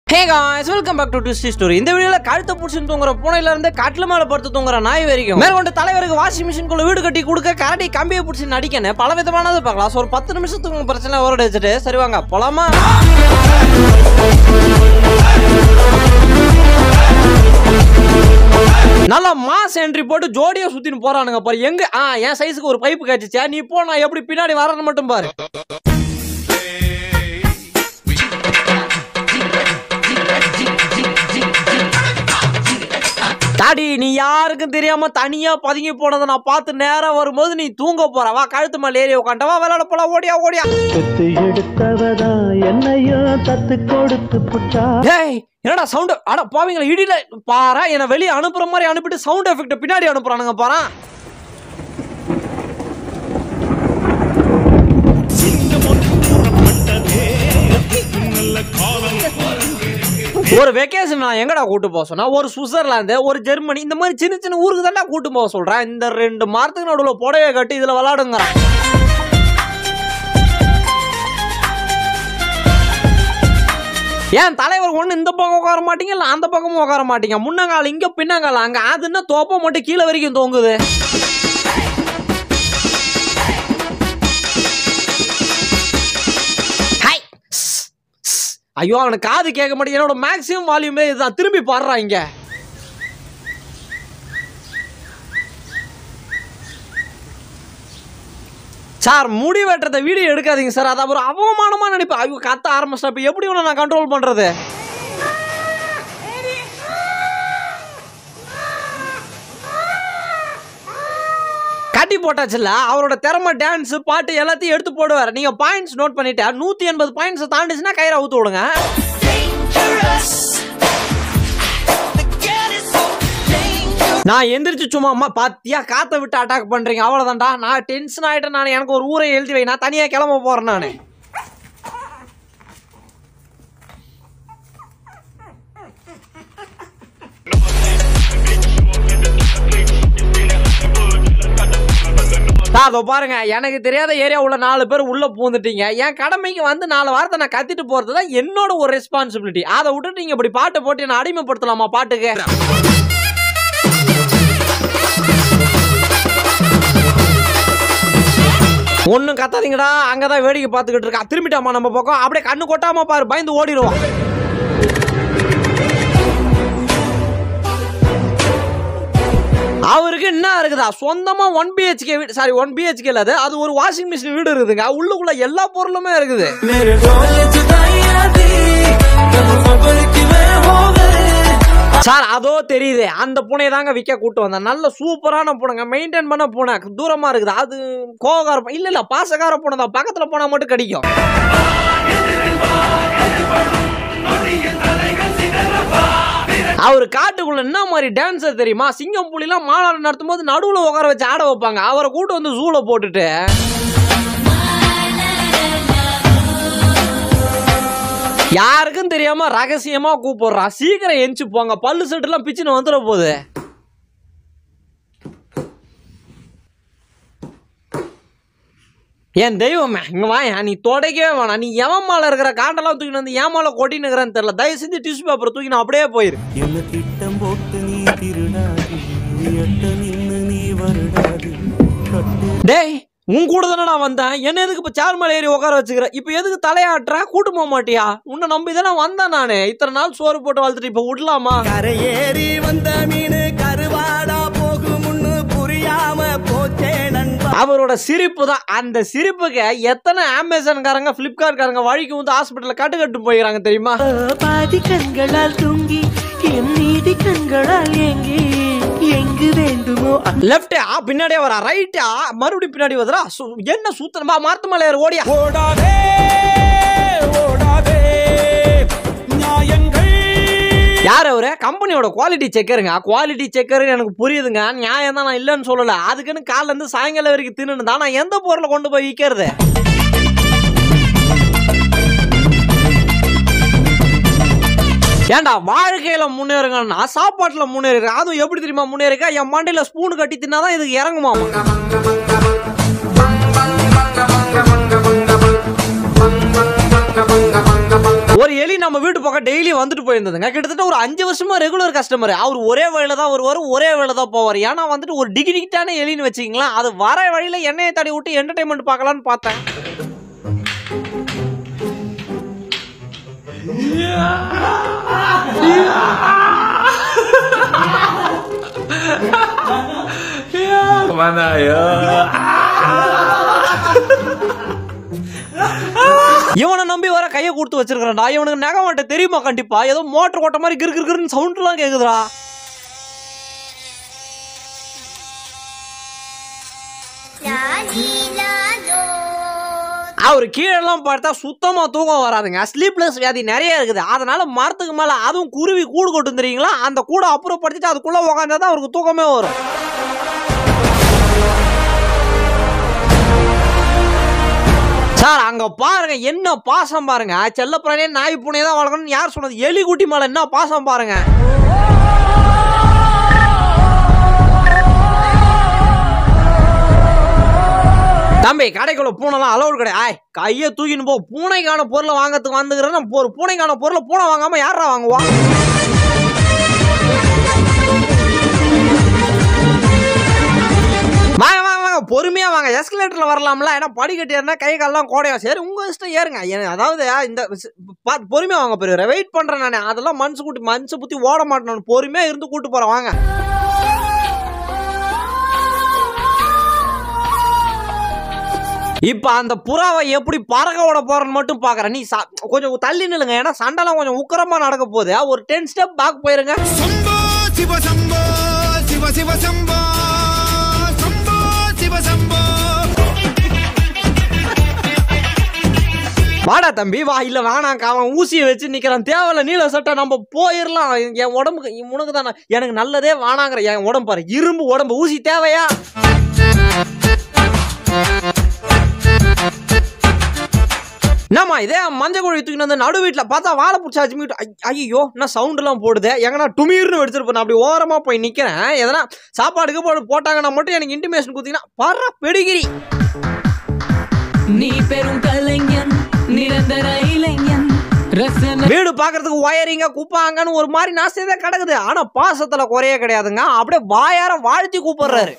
Hey guys welcome back to twist story இந்த வீடியோல கழுத்தை பிடிச்சி தூங்குற பூனையில இருந்து கட்டில மேல படுத்து தூங்குற நாய் வரைக்கும் மேற்கொண்டு தலைவருக்கு வாஷிங் மிஷின் குள்ள வீடு கட்டி கொடுக்க கரடி கம்பியை பிடிச்சி நடிக்கணும் பல விதமானது பார்க்கலாம் So, ஒரு பத்து நிமிஷத்துக்கு உங்க பிரச்சனை ஓரட வச்சுட்டு சரி வாங்க போலாமா நல்லா மாஸ் என்ட்ரி போட்டு ஜோடியா சுத்தின்னு போறானுங்க பாரு எங்க ஆ என் சைஸுக்கு ஒரு பைப்பு கச்சிச்சா நீ போ நான் எப்படி பின்னாடி வரேன்னு மட்டும் பாரு டாடி நீ யாருக்கும் தெரியாம தனியா பதுங்கி போனதை நான் பார்த்து நேரா வரும்போது நீ தூங்க போற வா கழுத்து மேல ஏறி உட்காண்டவா விளையாட போலாம் ஓடியா ஓடியா பெத்து எடுத்தவதா என்னையும் தத்து கொடுத்து புட்டா ஏய் என்னடா சவுண்ட் அட பாவீங்களா இடியில பாரா என்ன வெளிய அனுப்புற மாதிரி அனுப்பிட்டு சவுண்ட் எஃபெக்ட் பின்னாடி அனுப்புறானுங்க பாரா ஒரு வெக்கேஷன் நான் எங்கடா கூட்டு போக சொன்னா ஒரு சுவிட்சர்லாந்து ஒரு ஜெர்மனி இந்த மாதிரி சின்ன சின்ன ஊருக்கு தான்டா கூட்டு போக சொல்றேன் இந்த ரெண்டு மாரத்துக்கு நடுவில் புடவைய கட்டி இதுல விளாடுங்கிறான் ஏன் தலைவர் ஒண்ணு இந்த பக்கம் உட்கார மாட்டீங்க இல்ல அந்த பக்கமும் உட்கார மாட்டீங்க முன்னங்கால இங்க பின்னங்கால அங்க அதுன்னா தோப்ப மட்டும் கீழே வரைக்கும் தொங்குது ஹை! ஸ், ஸ். ஐயோ அவனுக்கு காது கேட்க மாட்டேங்குது என்னோட மேக்ஸிமம் வால்யூமே இதுதான் திரும்பி பாடுறான் இங்க சார் முடி வெட்டுறத வீடியோ எடுக்காதீங்க சார் அது அப்புறம் அவமானமா நினைப்பேன் ஐயோ கத்த ஆரம்பிச்சிட்டா இப்போ எப்படி உன்னை நான் கண்ட்ரோல் பண்றது கட்டி போட்டாச்சுல்ல அவரோட திறமை டான்ஸ் பாட்டு எல்லாத்தையும் எடுத்து போடுவார் நீங்க பாயிண்ட்ஸ் நோட் பண்ணிட்டு நூத்தி எண்பது பாயிண்ட்ஸ் தாண்டிச்சுன்னா கயிறை அவுத்து விடுங்க நான் எந்திரிச்சு சும்மா அம்மா பாத்தியா காத்த விட்டு அட்டாக் பண்றீங்க அவ்வளவுதான்டா நான் டென்ஷன் ஆயிட்டேன் நான் எனக்கு ஒரு ஊரை எழுதி வை நான் தனியா கிளம்ப போறேன் நானு நான் அதோ பாருங்க எனக்கு தெரியாத ஏரியா உள்ள நாலு பேர் உள்ள பூந்துட்டீங்க என் கடமைக்கு வந்து நாலு வாரத்தை நான் கத்திட்டு போறது தான் என்னோட ஒரு ரெஸ்பான்சிபிலிட்டி அதை விட்டுட்டு நீங்க இப்படி பாட்டை போட்டு என்ன அடிமைப்படுத்தலாமா பாட்டுக்கு ஒன்றும் கத்தாதீங்கடா அங்கதான் வேடிக்கை பார்த்துக்கிட்டு இருக்கா திரும்பிட்டாமா நம்ம பக்கம் அப்படியே கண்ணு கொட்டாம பாரு பயந்து ஓடிடுவோம் அவருக்கு என்ன இருக்குதா சொந்தமா ஒன் பிஹெச்கே வீடு சாரி ஒன் பிஹெச்கே அது அது ஒரு வாஷிங் மிஷின் வீடு இருக்குதுங்க உள்ளுக்குள்ள எல்லா பொருளுமே இருக்குது சார் அதோ தெரியுது அந்த பூனையை தாங்க விற்க கூட்டு வந்தேன் நல்ல சூப்பரான பூனைங்க மெயின்டைன் பண்ண பூனை தூரமா இருக்குது அது கோவக்கார பூனை. இல்ல இல்ல பாசக்கார பூனை தான் பக்கத்துல போனா மட்டும் கடிக்கும் அவர் காட்டுக்குள்ள என்ன மாதிரி டான்ஸர் தெரியுமா சிங்கம் புலிலாம் மாநாடு நடத்தும் போது நடுவுல உட்கார வச்சு ஆட வைப்பாங்க அவரை கூட்டு வந்து ஜூல போட்டுட்டு யாருக்கும் தெரியாம ரகசியமா கூப்பிடுறான் சீக்கிரம் எஞ்சி போங்க பல்லு செட்டு எல்லாம் பிச்சுன்னு வந்துட போகுது என் தெய்வமே இங்க வாயா நீ தொடைக்கவே வேணாம் நீ எவன் மேல இருக்கிற காண்டெல்லாம் தூக்கிட்டு வந்து என் மேல கொட்டினுக்கிறேன்னு தெரியல தயவு செஞ்சு டிஷ்யூ பேப்பர் தூக்கி நான் அப்படியே போயிரு என்ன திட்டம் போட்டு நீ திருடாது எட்ட நின்னு நீ வருடாது கட்டு டேய் உன் கூட தானே நான் வந்தேன் என்ன எதுக்கு இப்போ சேர் மேலே ஏறி உட்கார வச்சுக்கிற இப்போ எதுக்கு தலையாட்டுற கூட்டு போக மாட்டியா உன்னை நம்பி தானே வந்தேன் நான் இத்தனை நாள் சோறு போட்டு வளர்த்துட்டு இப்போ விடலாமா கரையேறி வந்த மீனு கருவாடா போகும்னு புரியாம போச்சே நண்பா அவரோட சிரிப்பு தான் அந்த சிரிப்புக்கு எத்தனை அமேசான்காரங்க ஃப்ளிப்கார்ட்காரங்க வழிக்கு வந்து ஹாஸ்பிட்டலில் கட்டு கட்டு போயிடுறாங்க தெரியுமா பாதி கண்களால் தூங்கி என் நீதி கண்களால் ஏங்கி எங்கு வேண்டுமோ லெஃப்ட் ஆ பின்னாடியே வரா ரைட்டா மறுபடியும் பின்னாடி வருதா சு- என்ன சூத்தனமா மார்த்து மலையார் ஓடியா ஓடாதே ஓடாதே நியாயங்கள் யார் அவரு கம்பெனியோட குவாலிட்டி செக்கருங்க குவாலிட்டி செக்கர் எனக்கு புரியுதுங்க நியாயம் தான் நான் இல்லைன்னு சொல்லல அதுக்குன்னு காலைல இருந்து சாயங்காலம் வரைக்கும் தின்னு தான் நான் எந்த பொருளை கொண்டு போய் விற்கிறது ஏன்டா வாழ்க்கையில முன்னேறுங்கன்னா சாப்பாட்டுல முன்னேறிருக்க அதுவும் எப்படி தெரியுமா முன்னேறிக்கா என் மண்டையில ஸ்பூன் கட்டி தின்னாதான் இதுக்கு இறங்குமாமா ஒரு ஒரு எலி நம்ம வீட்டு பக்கம் டெய்லி வந்துட்டு போயிருந்ததுங்க கிட்டத்தட்ட ஒரு அஞ்சு வருஷமா ரெகுலர் கஸ்டமர் அவர் ஒரே வழியில தான் வருவார் ஒரே வழியில தான் போவார் ஏன்னா வந்துட்டு ஒரு டிகிரிட்டான எலின்னு வச்சுக்கலாம் அது வர வழியில எண்ணெயை தடி விட்டு என்டர்டைன்மெண்ட் பார்க்கலான்னு பார்த்தேன் Kemana ya? இவனை நம்பி வர கையை கொடுத்து வச்சிருக்கிறேன்டா இவனுக்கு நகை மாட்ட தெரியுமா கண்டிப்பா ஏதோ மோட்டர் ஓட்ட மாதிரி கிரு கிருன்னு சவுண்ட்லாம் கேக்குதுடா அவர் கீழெல்லாம் பார்த்தா சுத்தமா தூக்கம் வராதுங்க ஸ்லீப்லெஸ் வியாதி நிறைய இருக்குது அதனால மரத்துக்கு மேல அதுவும் குருவி கூடு கொட்டும் தெரியுங்களா அந்த கூடை அப்புறப்படுத்திட்டு அதுக்குள்ள உக்காந்தா தான் அவருக்கு தூக்கமே வரும் சார் அங்க பாருங்க என்ன பாசம் பாருங்க செல்ல பிராணியே நாய் பூனை தான் வளர்க்கணும்னு யார் சொன்னது எலி குட்டி மேல என்ன பாசம் பாருங்க தம்பி கடைக்குள்ள பூனைலாம் அலோடு கிடையாது ஆய் கையை தூக்கின்னு போ பூனைக்கான பொருளை வாங்கறதுக்கு வந்துக்கிறேன் ஒரு பூனைக்கான பொருளை பூனை வாங்காம யாரா வாங்குவா வாங்க வாங்க வாங்க பொறுமையா வாங்க எஸ்கலேட்டர்ல வரலாம்ல ஏன்னா படிக்கட்டு ஏறினா கை கால்லாம் கோடையா சரி உங்க இஷ்டம் ஏறுங்க எனக்கு அதாவது இந்த ஸ்- பார்த்து பொறுமையா வாங்க பெரிய வெயிட் பண்றேன் நானே அதெல்லாம் மனசு கூட்டி மனசு புத்தி ஓட மாட்டேன் நான் பொறுமையா இருந்து கூட்டு போறேன் வாங்க இப்ப அந்த புறாவை எப்படி பறக்க விட போறேன்னு மட்டும் பாக்குறேன் நீ சா- கொஞ்சம் தள்ளி நில்லுங்க ஏன்னா சண்டைலாம் கொஞ்சம் உக்கரமா நடக்க போகுது ஒரு டென் ஸ்டெப் பேக் போயிருங்க சம்போ சிவ சம்போ சிவ சிவ சம்போ சம்போ சிவ சம்போ வாடா தம்பி வா இல்ல வேணாம் அவன் ஊசியை வச்சு நிக்கிறான் தேவையில்ல நீல சட்டை நம்ம போயிடலாம் என் உடம்புக்கு உனக்கு தானே எனக்கு நல்லதே வேணாங்கிற என் உடம்பு பாரு இரும்பு உடம்பு ஊசி தேவையா என்னம்மா இதே மஞ்சள் கோழி தூக்கிட்டு வந்து நடு வீட்டில் பார்த்தா வாழை பிடிச்சா அச்சுமிட்டு ஐயோ என்ன சவுண்டுலாம் போடுது எங்கன்னா டுமீர்னு வெடிச்சிருப்பேன் நான் அப்படி ஓரமா போய் நிக்கிறேன் எதனா சாப்பாடுக்கு போட்டு போட்டாங்கன்னா மட்டும் எனக்கு இன்டிமேஷன் கொடுத்தீங்கன்னா பர்ற பெடிகிரி நீ பெரும் கலைஞன் நிரந்தர இளைஞன் ரசன வீடு பார்க்கறதுக்கு ஒயரிங்க குப்பாங்கன்னு ஒரு மாதிரி நாஸ்தியதே கிடக்குது ஆனா பாசத்துல குறைய கிடையாதுங்க அப்படியே வாயார வாழ்த்தி கூப்பிடுறாரு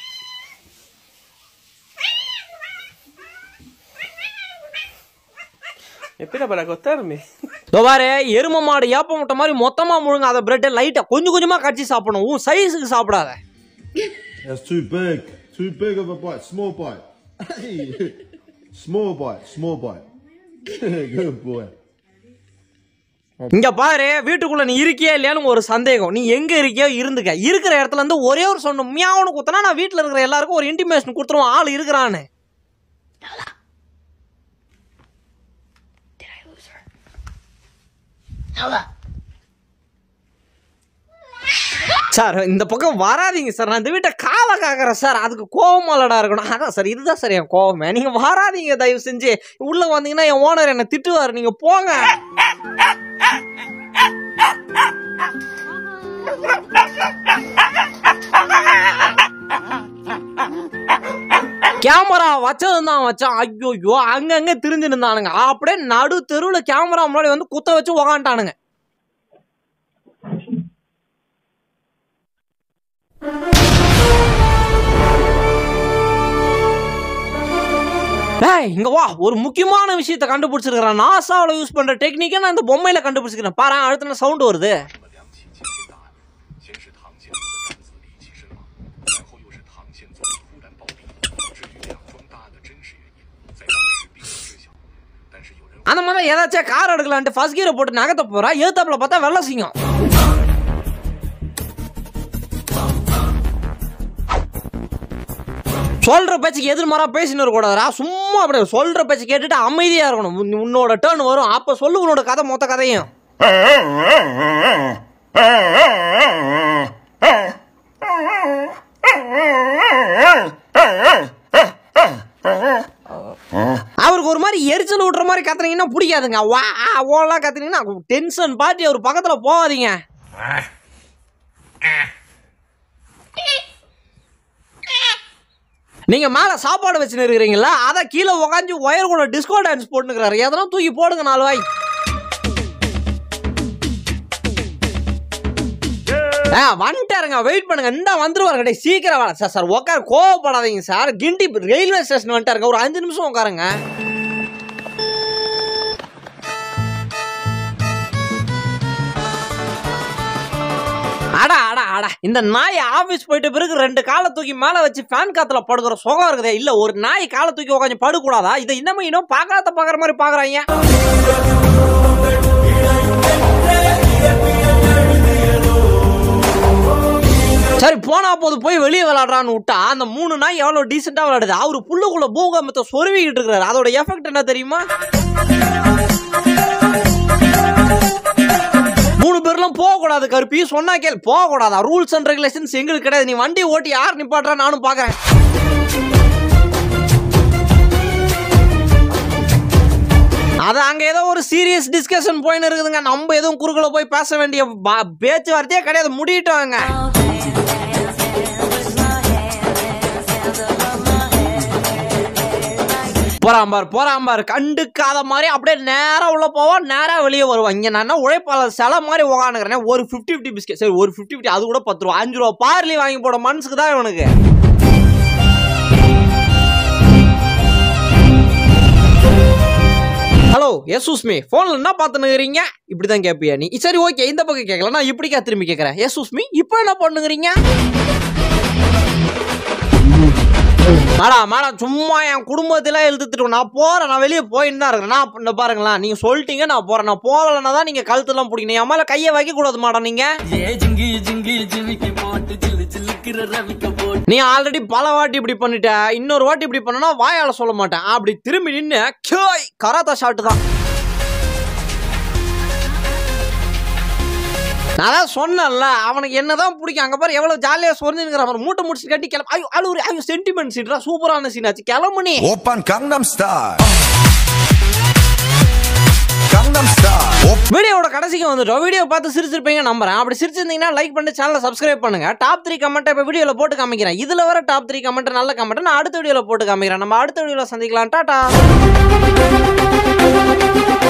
Espera para acostarme. இதோ பாரு எரும மாடு ஏப்ப முட்டை மாதிரி மொத்தமா முழுங்க அதை பிரெட்டை லைட்டா கொஞ்சம் கொஞ்சமா கடிச்சு சாப்பிடணும் உன் சைஸுக்கு சாப்பிடாத That's too big. Too big of a bite. Small bite. Hey. small bite. Small bite. Good boy. இங்க பாரு வீட்டுக்குள்ள நீ இருக்கியா இல்லையான்னு ஒரு சந்தேகம் நீ எங்க இருக்கியோ இருந்துக்க இருக்கிற இடத்துல இருந்து ஒரே ஒரு சொன்ன மியாவுன்னு குத்தனா நான் வீட்டுல இருக்கிற எல்லாருக்கும் ஒரு இன்டிமேஷன் கொடுத்துருவோம் ஆள் இருக்கிறான்னு சார் இந்த பக்கம் வராதீங்க சார் நான் இந்த வீட்டை காவ காக்கிறேன் சார் அதுக்கு கோவமாலடா இருக்கணும் அதான் சார் இதுதான் சார் என் கோவமே நீங்க வராதீங்க தயவு செஞ்சு உள்ள வந்தீங்கன்னா என் ஓனர் என்னை திட்டுவார் நீங்க போங்க கேமரா வச்சதும் தான் வச்சான் ஐயோ அங்கங்க திரிஞ்சு இருந்தானுங்க அப்படியே நடு தெருவுல கேமரா முன்னாடி வந்து குத்த வச்சு உக்காண்டானுங்க ஏய் இங்க வா ஒரு முக்கியமான விஷயத்தை கண்டுபிடிச்சிருக்கிறேன் நாசாவில் யூஸ் பண்ற டெக்னிக்கை நான் இந்த பொம்மையில கண்டுபிடிச்சிக்கிறேன் பாரு அடுத்த சவுண்ட் வருது 先是唐宪宗的长子李奇身亡，然后又是唐宪宗突然暴毙。至于两桩大案的真实原因，在当时并不知晓。但是有人 அந்த மாதிரி ஏதாச்சும் கார் எடுக்கலான்ட்டு ஃபர்ஸ்ட் கீரை போட்டு நகர்த்த போறா ஏத்தாப்புல பார்த்தா வெள்ள சிங்கம் சொல்ற பேச்சுக்கு எதிர்மாறா பேசின்னு இருக்கக்கூடாதுடா சும்மா அப்படியே சொல்ற பேச்சு கேட்டுட்டு அமைதியா இருக்கணும் உன்- உன்னோட டேர்ன் வரும் அப்ப சொல்லு உன்னோட கதை மொத்த கதையும் அவருக்கு ஒரு மாதிரி எரிச்சல் விட்ற மாதிரி கத்துனீங்கன்னா பிடிக்காதுங்க வா ஓலாம் கத்துனீங்கன்னா டென்ஷன் பார்ட்டி அவர் பக்கத்துல போகாதீங்க நீங்க மேல சாப்பாடு வச்சுன்னு இருக்கிறீங்களா அதை கீழே உக்காந்து ஒயர் கூட டிஸ்கோ டான்ஸ் போட்டுக்கிறாரு எதனா தூக்கி போடுங்க நாலு வாய் ஆ வந்துட்டாருங்க வெயிட் பண்ணுங்க இந்த வந்துருவாரு டேய் சீக்கிரம் வர சார் சார் உட்கார கோவப்படாதீங்க சார் கிண்டி ரயில்வே ஸ்டேஷன் வந்துட்டாருங்க ஒரு அஞ்சு நிமிஷம் உட்காருங்க அடா அடா அடா இந்த நாய் ஆபீஸ் போயிட்ட பிறகு ரெண்டு காலை தூக்கி மேல வச்சு ஃபேன் காத்துல படுக்கிற சுகம் இருக்குதே இல்ல ஒரு நாய் காலை தூக்கி உட்காந்து படுக்கூடாதா இதை இன்னமும் இன்னும் பாக்காத பாக்குற மாதிரி பாக்குறாங்க சரி போனா போது போய் வெளியே விளையாடுறான்னு விட்டா அந்த மூணு நாய் எவ்வளவு டீசெண்டா விளையாடுது அவரு புல்லுக்குள்ள பூகம்பத்தை சொருவிக்கிட்டு இருக்காரு அதோட எஃபெக்ட் என்ன தெரியுமா மூணு பேர்லாம் போக கூடாது கருப்பி சொன்னா கேள் போக கூடாதா ரூல்ஸ் அண்ட் ரெகுலேஷன்ஸ் எங்களுக்கு கிடையாது நீ வண்டி ஓட்டி யார் நிப்பாட்டுறா நானும் பாக்குறேன் அது அங்க ஏதோ ஒரு சீரியஸ் டிஸ்கஷன் போயின்னு இருக்குதுங்க நம்ம எதுவும் குறுக்கல போய் பேச வேண்டிய பா- பேச்சுவார்த்தையே கிடையாது முடியிட்டோங்க போறான் பார் போறான் பார் கண்டுக்காத மாதிரி அப்படியே நேரா உள்ள போவான் நேரா வெளியே வருவான் இங்க நான் என்ன உழைப்பாளர் சில மாதிரி உகானுக்கிறேன் ஒரு ஃபிஃப்டி ஃபிஃப்டி பிஸ்கெட் சரி ஒரு ஃபிஃப்டி ஃபிஃப்டி அது கூட பத்து ரூபா அஞ்சு ரூபா பார்லி வாங்கி போட மனசுக்கு தான் இவனுக்கு ஹலோ எஸ் மீ போன்ல என்ன பார்த்துனுக்கிறீங்க இப்படிதான் கேட்பியா நீ சரி ஓகே இந்த பக்கம் கேட்கல நான் இப்படிக்கா திரும்பி கேட்கறேன் எஸ் மீ இப்போ என்ன பண்ணுகிறீங்க மேடம் மேடம் சும்மா என் குடும்பத்துல எழுத்துட்டு நான் போறேன் நான் வெளியே போயின்னு தான் இருக்கிறேன் நான் இந்த பாருங்களேன் நீங்க சொல்லிட்டீங்க நான் போறேன் நான் போகலன்னா தான் நீங்க கழுத்துலாம் பிடிக்கணும் என் மேல கையை வைக்க கூடாது மேடம் நீங்க நீ ஆல்ரெடி பல வாட்டி இப்படி பண்ணிட்ட இன்னொரு வாட்டி இப்படி பண்ணனா வாயால சொல்ல மாட்டேன் அப்படி திரும்பி நின்னு கேய் கராத்தா ஷாட் தான் நான் தான் சொன்னேன்ல அவனுக்கு என்னதான் பிடிக்கும் அங்க பாரு எவ்வளவு ஜாலியா சொரிஞ்சுங்கிற அவர் மூட்டை முடிச்சு கட்டி கிளம்ப ஐயோ அழுவுறி ஐயோ சென்டிமெண்ட் சீட்ரா சூப்பரான சீன் ஆச்சு கிளம்பு நீ 오빤 강남스타일 강남스타일 வீடியோவோட கடைசிக்கு வந்துட்டோம் வீடியோ பார்த்து சிரிச்சிருப்பீங்க நம்புறேன் அப்படி சிரிச்சிருந்தீங்கன்னா லைக் பண்ணி சேனலை சப்ஸ்கிரைப் பண்ணுங்க டாப் த்ரீ கமெண்ட் இப்போ வீடியோல போட்டு காமிக்கிறேன் இதுல வர டாப் த்ரீ கமெண்ட் நல்ல கமெண்ட் நான் அடுத்த வீடியோல போட்டு காமிக்கிறேன் நம்ம அடுத்த வீடியோல சந்திக்கலாம் டாடா